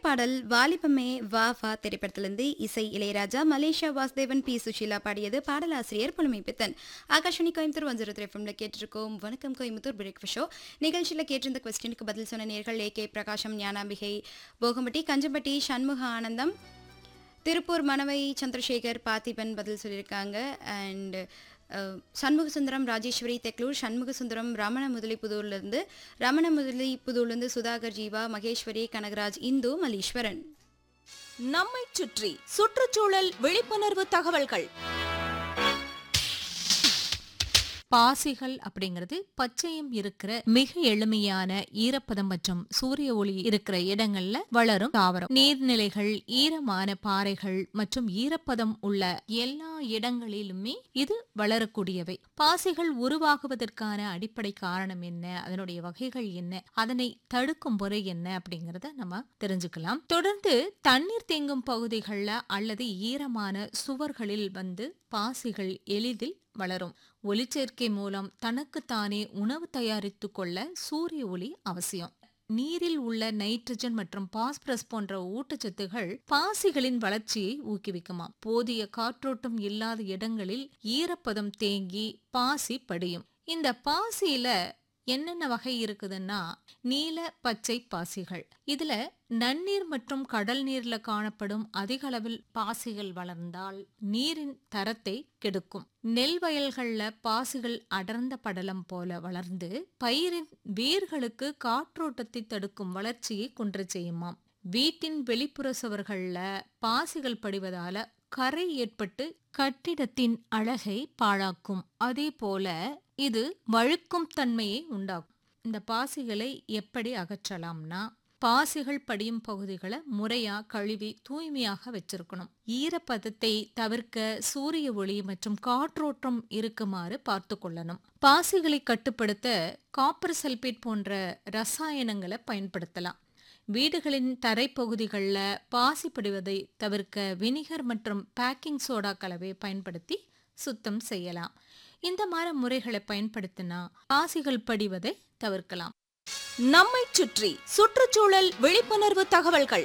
பாடல் வாலிபமே வா வா திரைப்படத்திலிருந்து இசை இளையராஜா மலேசியா வாசுதேவன் பி சுஷீலா பாடியது பாடலாசிரியர் Pulamai Pithan Akashvani Coimbatore one zero three கேட்டிருக்கோம் வணக்கம் கோயம்புத்தூர் பிரேக்ஃபாஸ்ட் ஷோ நிகழ்ச்சியில் கேட்டிருந்த கொஸ்டினுக்கு பதில் சொன்ன நேர்கள் ஏ கே பிரகாஷம் ஞானாம்பிகை போகம்பட்டி கஞ்சம்பட்டி சண்முக ஆனந்தம் திருப்பூர் மணவை சந்திரசேகர் பார்த்திபன் பதில் சொல்லியிருக்காங்க அண்ட் சண்முக சுந்தரம் ராஜேஸ்வரி தெக்லூர் சண்முக சுந்தரம் ரமண முதலிப்புதூர்லேருந்து ரமண முதலிப்புதூர்லேருந்து சுதாகர் ஜீவா மகேஸ்வரி கனகராஜ் இந்து மலீஸ்வரன் நம்மைச் சுற்றி சுற்றுச்சூழல் விழிப்புணர்வு தகவல்கள் பாசிகள் அப்படிங்கிறது பச்சையம் இருக்கிற மிக எளிமையான ஈரப்பதம் மற்றும் சூரிய ஒளி இருக்கிற இடங்கள்ல வளரும் தாவரம் நீர்நிலைகள் ஈரமான பாறைகள் மற்றும் ஈரப்பதம் உள்ள எல்லா இடங்களிலுமே இது வளரக்கூடியவை பாசிகள் உருவாகுவதற்கான அடிப்படை காரணம் என்ன அதனுடைய வகைகள் என்ன அதனை தடுக்கும் முறை என்ன அப்படிங்கறத நம்ம தெரிஞ்சுக்கலாம் தொடர்ந்து தண்ணீர் தேங்கும் பகுதிகளில் அல்லது ஈரமான சுவர்களில் வந்து பாசிகள் எளிதில் வளரும் ஒளிச்சேர்க்கை மூலம் தனக்குத்தானே உணவு தயாரித்து கொள்ள சூரிய ஒளி அவசியம் நீரில் உள்ள நைட்ரஜன் மற்றும் பாஸ்பரஸ் போன்ற ஊட்டச்சத்துகள் பாசிகளின் வளர்ச்சியை ஊக்குவிக்குமாம் போதிய காற்றோட்டம் இல்லாத இடங்களில் ஈரப்பதம் தேங்கி பாசி படியும் இந்த பாசியில என்னென்ன வகை இருக்குதுன்னா நீல பச்சை பாசிகள் இதுல நன்னீர் மற்றும் கடல் நீர்ல காணப்படும் அதிக அளவில் பாசிகள் வளர்ந்தால் நீரின் தரத்தை கெடுக்கும் நெல் வயல்கள்ல பாசிகள் அடர்ந்த படலம் போல வளர்ந்து பயிரின் வேர்களுக்கு காற்றோட்டத்தை தடுக்கும் வளர்ச்சியை குன்ற செய்யுமாம் வீட்டின் வெளிப்புற சுவர்கள்ல பாசிகள் படிவதால கரை ஏற்பட்டு கட்டிடத்தின் அழகை பாழாக்கும் அதே போல இது வழுக்கும் தன்மையை உண்டாக்கும் இந்த பாசிகளை எப்படி அகற்றலாம்னா பாசிகள் படியும் பகுதிகளை முறையா கழுவி தூய்மையாக வச்சிருக்கணும் ஈரப்பதத்தை தவிர்க்க சூரிய ஒளி மற்றும் காற்றோட்டம் இருக்குமாறு பார்த்து கொள்ளணும் பாசிகளை கட்டுப்படுத்த காப்பர் சல்பேட் போன்ற ரசாயனங்களை பயன்படுத்தலாம் வீடுகளின் தரைப்பகுதிகளில் பாசி படிவதை தவிர்க்க வினிகர் மற்றும் பேக்கிங் சோடா கலவை பயன்படுத்தி சுத்தம் செய்யலாம் இந்த மாதிரி முறைகளை பயன்படுத்தினா பாசிகள் படிவதை தவிர்க்கலாம் நம்மைச் சுற்றி சுற்றுச்சூழல் விழிப்புணர்வு தகவல்கள்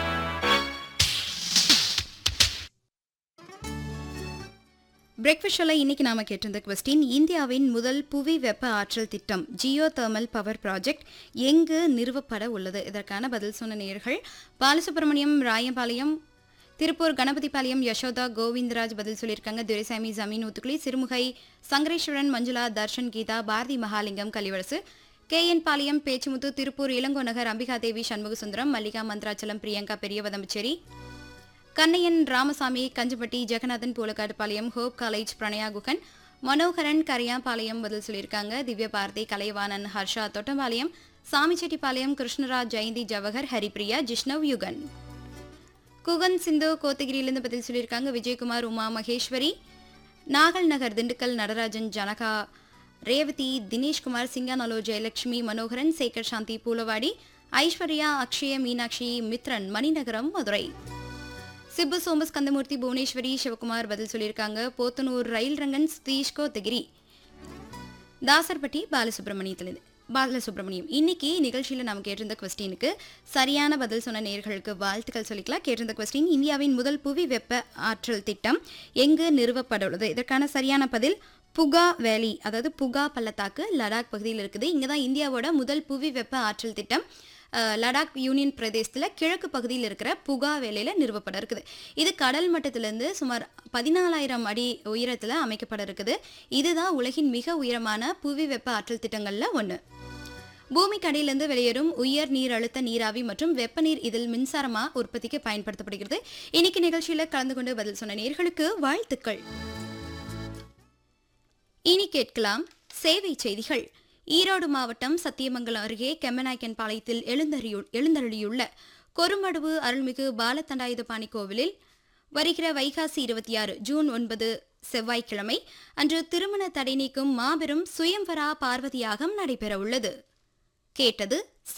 பிரேக்ஃபாஸ்ட் ஷோல இன்னைக்கு நாம கேட்டிருந்த கொஸ்டின் இந்தியாவின் முதல் புவி வெப்ப ஆற்றல் திட்டம் ஜியோ தெர்மல் பவர் ப்ராஜெக்ட் எங்கு நிறுவப்பட உள்ளது இதற்கான பதில் சொன்ன நேர்கள் பாலசுப்ரமணியம் ராயபாளையம் திருப்பூர் கணபதிபாளையம் யசோதா கோவிந்தராஜ் பதில் சொல்லியிருக்காங்க Duraisamy Zamin Uthukuli Sirumugai Sankareswaran Manjula Darshan Geetha Bharathi Mahalingam Kalivarasu K N Palayam Pechimuthu Tiruppur Ilango Nagar Ambikadevi Shanmugasundaram Mallika Mandrachalam Priyanka Periyavadambacheri Kannaiyan Ramasamy Kanjapatti Jeganathan Poolakkattupalayam hope college Pranaya Guhan Manoharan Kariyapalayam பதில் சொல்லியிருக்காங்க திவ்ய பாரதி கலைவாணன் ஹர்ஷா தொட்டம்பாளையம் சாமிச்செட்டிப்பாளையம் கிருஷ்ணராஜ் ஜெயந்தி ஜவஹர் ஹரிப்ரியா ஜிஷ்ணவ் யுகன் குகன் சிந்து கோத்தகிரியிலிருந்து பதில் சொல்லியிருக்காங்க விஜயகுமார் உமா மகேஸ்வரி நாகல் நகர் திண்டுக்கல் நடராஜன் ஜனகா ரேவதி தினேஷ்குமார் சிங்கானலோ ஜெயலட்சுமி மனோகரன் சேகர் சாந்தி பூலவாடி ஐஸ்வர்யா அக்ஷய மீனாட்சி மித்ரன் மணிநகரம் மதுரை சிப்பு சோமஸ் கந்தமூர்த்தி புவனேஸ்வரி சிவகுமார் பதில் சொல்லியிருக்காங்க போத்தனூர் ரயில் ரங்கன் சதீஷ் கோத்தகிரி தாசர்பட்டி பாலசுப்ரமணியத்திலிருந்து பாலசுப்ரமணியம் இன்னைக்கு நிகழ்ச்சியில் நாம் கேட்டிருந்த கொஸ்டினுக்கு சரியான பதில் சொன்ன நேர்களுக்கு வாழ்த்துக்கள் சொல்லிக்கலாம் கேட்டிருந்த கொஸ்டின் இந்தியாவின் முதல் புவி வெப்ப ஆற்றல் திட்டம் எங்கு நிறுவப்பட உள்ளது இதற்கான சரியான பதில் புகா வேலி அதாவது புகா பள்ளத்தாக்கு லடாக் பகுதியில் இருக்குது இங்கே தான் இந்தியாவோட முதல் புவி வெப்ப ஆற்றல் திட்டம் அஹ், லடாக் யூனியன் பிரதேசத்தில் கிழக்கு பகுதியில் இருக்கிற புகா வேலையில் நிறுவப்பட இருக்குது இது கடல் மட்டத்திலிருந்து சுமார் பதினாலாயிரம் அடி உயரத்தில் அமைக்கப்பட இருக்குது இதுதான் உலகின் மிக உயரமான புவி வெப்ப ஆற்றல் திட்டங்களில் ஒன்று பூமிக்கு அடியிலிருந்து வெளியேறும் உயர் நீர் அழுத்த நீராவி மற்றும் வெப்பநீர் இதில் மின்சாரமா உற்பத்திக்கு பயன்படுத்தப்படுகிறது இன்னைக்கு நிகழ்ச்சியில் கலந்து கொண்டு பதில் சொன்ன நேர்களுக்கு வாழ்த்துக்கள் இனி கேட்கலாம் சேவை செய்திகள் ஈரோடு மாவட்டம் சத்தியமங்கலம் அருகே கெம்மநாயக்கன் பாளையத்தில் எழுந்தறியு எழுந்தருளியுள்ள கொருமடுவு அருள்மிகு பாலதண்டாயுதபாணி கோவிலில் வருகிற வைகாசி இருபத்தி ஆறு ஜூன் ஒன்பது செவ்வாய்க்கிழமை அன்று திருமண தடை நீக்கும் மாபெரும் சுயம்வரா பார்வதியாகம் நடைபெற உள்ளது கேட்டது